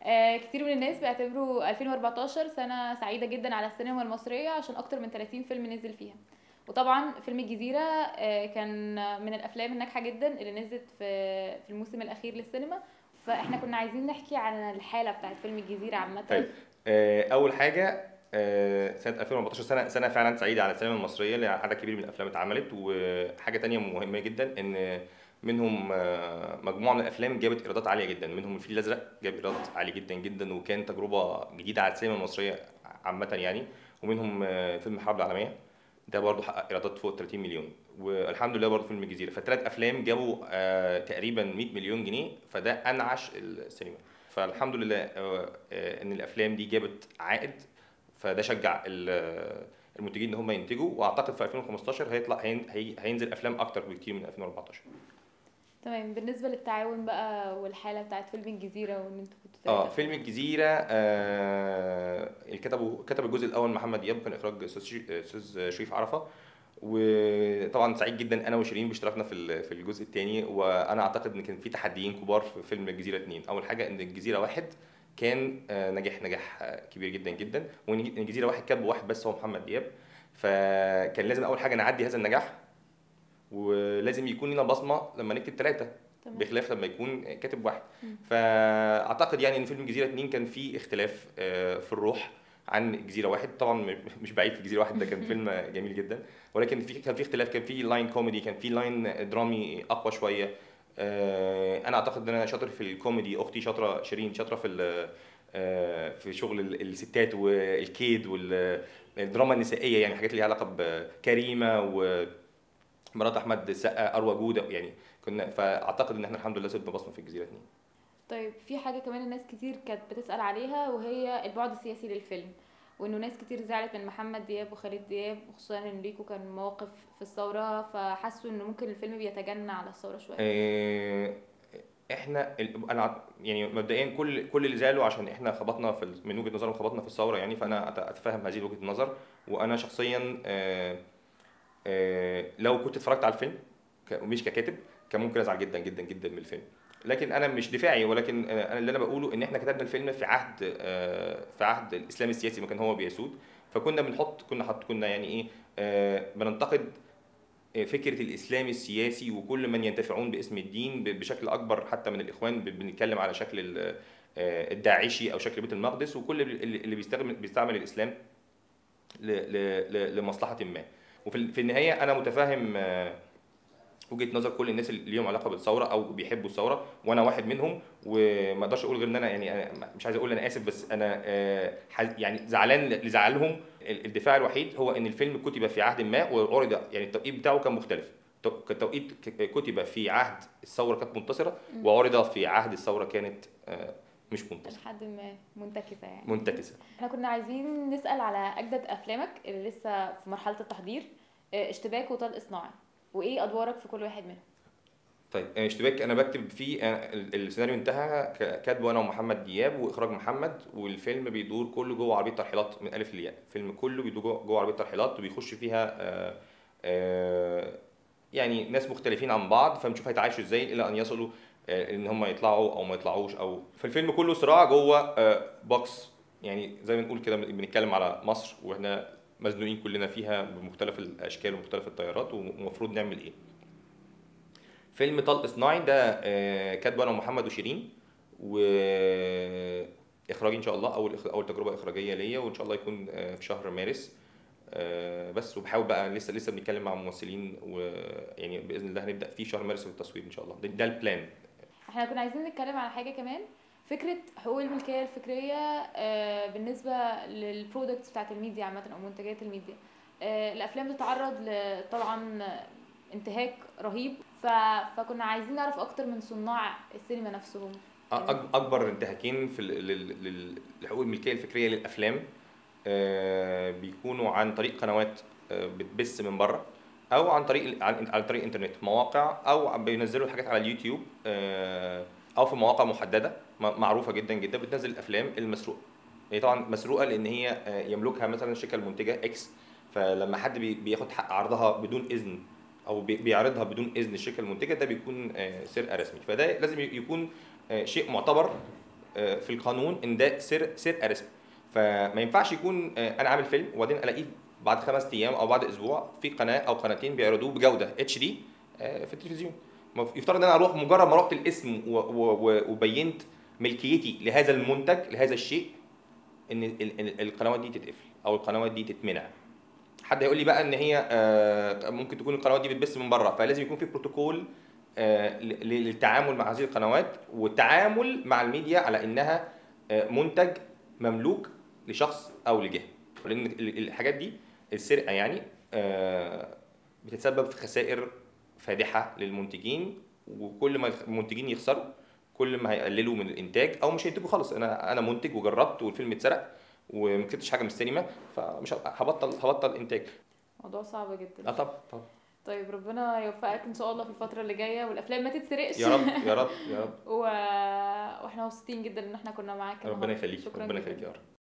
آه، كتير من الناس بيعتبروا 2014 سنة سعيدة جدا على السينما المصرية عشان أكتر من 30 فيلم نزل فيها وطبعا فيلم الجزيرة آه، كان من الأفلام الناجحة جدا اللي نزلت في في الموسم الأخير للسينما فاحنا كنا عايزين نحكي عن الحالة بتاعت فيلم الجزيرة عامة طيب آه، اول حاجه آه، سنه 2014 سنه سنه فعلا سعيده على السينما المصريه اللي عدد كبير من الافلام اتعملت وحاجه تانية مهمه جدا ان منهم آه، مجموعه من الافلام جابت ايرادات عاليه جدا منهم الفيل الازرق جاب ايراد عالي جدا جدا وكان تجربه جديده على السينما المصريه عامه يعني ومنهم آه، فيلم الحرب العالميه ده برضه حقق ايرادات فوق 30 مليون والحمد لله برضه فيلم الجزيره فالثلاث افلام جابوا آه، تقريبا 100 مليون جنيه فده انعش السينما فالحمد لله آه، آه، ان الافلام دي جابت عائد فده شجع ال- المنتجين ان هم ينتجوا واعتقد في 2015 هيطلع هين- هي- هينزل افلام اكتر بكتير من 2014 تمام بالنسبة للتعاون بقى والحالة بتاعت فيلم الجزيرة وان انتوا كنتوا اه تلاتة. فيلم الجزيره آه اللي كتبه كتب الجزء الاول محمد دياب كان اخراج استاذ شي- استاذ شريف عرفه وطبعا سعيد جدا انا وشيرين باشتراكنا في ال- في الجزء الثاني وانا اعتقد ان كان في تحديين كبار في فيلم الجزيره 2 اول حاجه ان الجزيره واحد كان آه، نجح نجاح آه، كبير جدا جدا وان الجزيره واحد كان بواحد بس هو محمد دياب فكان لازم اول حاجه نعدي هذا النجاح ولازم يكون لنا بصمه لما نكتب ثلاثه تمام. بخلاف لما يكون كاتب واحد مم. فاعتقد يعني ان فيلم الجزيره 2 كان فيه اختلاف آه، في الروح عن الجزيره واحد طبعا م- مش بعيد في الجزيره واحد ده كان فيلم جميل جدا ولكن في كان في اختلاف كان في لاين كوميدي كان في لاين درامي اقوى شويه آه، انا اعتقد ان انا شاطر في الكوميدي اختي شاطره شيرين شاطره في ال- آه، في شغل ال- الستات والكيد والدراما النسائيه يعني حاجات اللي ليها علاقه بكريمه ومرات احمد السقا اروى جوده يعني كنا فاعتقد ان احنا الحمد لله سيبنا بصمه في الجزيره 2 طيب في حاجة كمان الناس كتير كانت بتسأل عليها وهي البعد السياسي للفيلم وانه ناس كتير زعلت من محمد دياب وخالد دياب وخصوصا ان ليكو كان مواقف في الثورة فحسوا انه ممكن الفيلم بيتجنى على الثورة شوية آه، احنا ال- انا ع- يعني مبدئيا كل كل اللي زعلوا عشان احنا خبطنا في ال- من وجهه نظرهم خبطنا في الثوره يعني فانا أت- اتفهم هذه وجهه النظر وانا شخصيا آه، آه، لو كنت اتفرجت على الفيلم ك- مش ككاتب كان ممكن ازعل جدا جدا جدا من الفيلم لكن انا مش دفاعي ولكن آه، انا اللي انا بقوله ان احنا كتبنا الفيلم في عهد آه، في عهد الاسلام السياسي ما كان هو بيسود فكنا بنحط كنا حط كنا يعني ايه آه، بننتقد فكره الاسلام السياسي وكل من ينتفعون باسم الدين ب- بشكل اكبر حتى من الاخوان ب- بنتكلم على شكل ال- آه، الداعشي او شكل بيت المقدس وكل اللي اللي بيستخدم بيستعمل الاسلام ل- ل- ل- لمصلحه ما وفي ال- في النهايه انا متفاهم آه، وجهه نظر كل الناس اللي ليهم علاقه بالثوره او بيحبوا الثوره وانا واحد منهم وما اقدرش اقول غير ان انا يعني أنا مش عايز اقول انا اسف بس انا آه، حز- يعني زعلان لزعلهم ال- الدفاع الوحيد هو ان الفيلم كتب في عهد ما وعرض يعني التوقيت بتاعه كان مختلف تو- التوقيت ك- كتب في عهد الثوره كانت منتصره مم. وعرض في عهد الثوره كانت آه، مش منتصره لحد ما منتكسة يعني منتكسه احنا كنا عايزين نسأل على أجدد أفلامك اللي لسه في مرحلة التحضير آه، اشتباك وطلق صناعي وإيه أدوارك في كل واحد منهم طيب آه، اشتباك انا بكتب فيه آه، ال- السيناريو انتهى ك- كاتبه انا ومحمد دياب واخراج محمد والفيلم بيدور كله جوه عربيه ترحيلات من الف للياء الفيلم كله بيدور جوه جوه عربيه ترحيلات وبيخش فيها آه، آه، يعني ناس مختلفين عن بعض فنشوف هيتعايشوا ازاي الى ان يصلوا آه، ان هم يطلعوا او ما يطلعوش او فالفيلم كله صراع جوه آه، بوكس يعني زي ما نقول كده بنتكلم على مصر واحنا مزنوقين كلنا فيها بمختلف الاشكال ومختلف التيارات والمفروض نعمل ايه فيلم طلق صناعي ده آه، كاتبه انا ومحمد وشيرين واخراجي ان شاء الله اول اول تجربه اخراجيه ليا وان شاء الله يكون آه، في شهر مارس آه، بس وبحاول بقى لسه لسه بنتكلم مع ممثلين ويعني باذن الله هنبدا في شهر مارس في التصوير ان شاء الله ده, ده البلان احنا كنا عايزين نتكلم على حاجة كمان فكرة حقوق الملكية الفكرية آه، بالنسبة للبرودكتس بتاعت الميديا عامة أو منتجات الميديا آه، الأفلام بتتعرض ل- طبعا انتهاك رهيب ف... فكنا عايزين نعرف أكتر من صناع السينما نفسهم أك- اكبر انتهاكين في ال- لل- لل- لحقوق الملكيه الفكريه للافلام آه، بيكونوا عن طريق قنوات آه، بتبث من بره او عن طريق عن عن طريق انترنت مواقع او بينزلوا الحاجات على اليوتيوب آه، او في مواقع محدده م- معروفه جدا جدا بتنزل الافلام المسروقه هي طبعا مسروقه لان هي آه، يملكها مثلا الشركه المنتجه اكس فلما حد بي- بياخد حق عرضها بدون اذن او بي- بيعرضها بدون اذن الشركه المنتجه ده بيكون آه، سرقه رسمي فده لازم ي- يكون آه، شيء معتبر آه، في القانون ان ده سر سرقه رسم فما ينفعش يكون آه، انا عامل فيلم وبعدين الاقيه بعد خمس ايام او بعد اسبوع في قناه او قناتين بيعرضوه بجوده اتش دي في التلفزيون ما في- يفترض ان انا اروح مجرد ما رحت الاسم و- و- و- وبينت ملكيتي لهذا المنتج لهذا الشيء ان ال- ال- القنوات دي تتقفل او القنوات دي تتمنع حد هيقول لي بقى ان هي آه، ممكن تكون القنوات دي بتبث من بره فلازم يكون في بروتوكول آه، ل- ل- للتعامل مع هذه القنوات والتعامل مع الميديا على انها آه، منتج مملوك لشخص او لجهه لان ال- الحاجات دي السرقه يعني آه، بتتسبب في خسائر فادحه للمنتجين وكل ما المنتجين يخسروا كل ما هيقللوا من الانتاج او مش هينتجوا خالص انا انا منتج وجربت والفيلم اتسرق وما كسبتش حاجه من السينما فمش ه- هبطل هبطل انتاج موضوع صعب جدا اه طبعا طبعا طيب ربنا يوفقك ان شاء الله في الفتره اللي جايه والافلام ما تتسرقش يا رب يا رب يا رب و... واحنا مبسوطين جدا ان احنا كنا معاك ربنا النهاردة. يخليك شكرا ربنا جداً. يخليك يا رب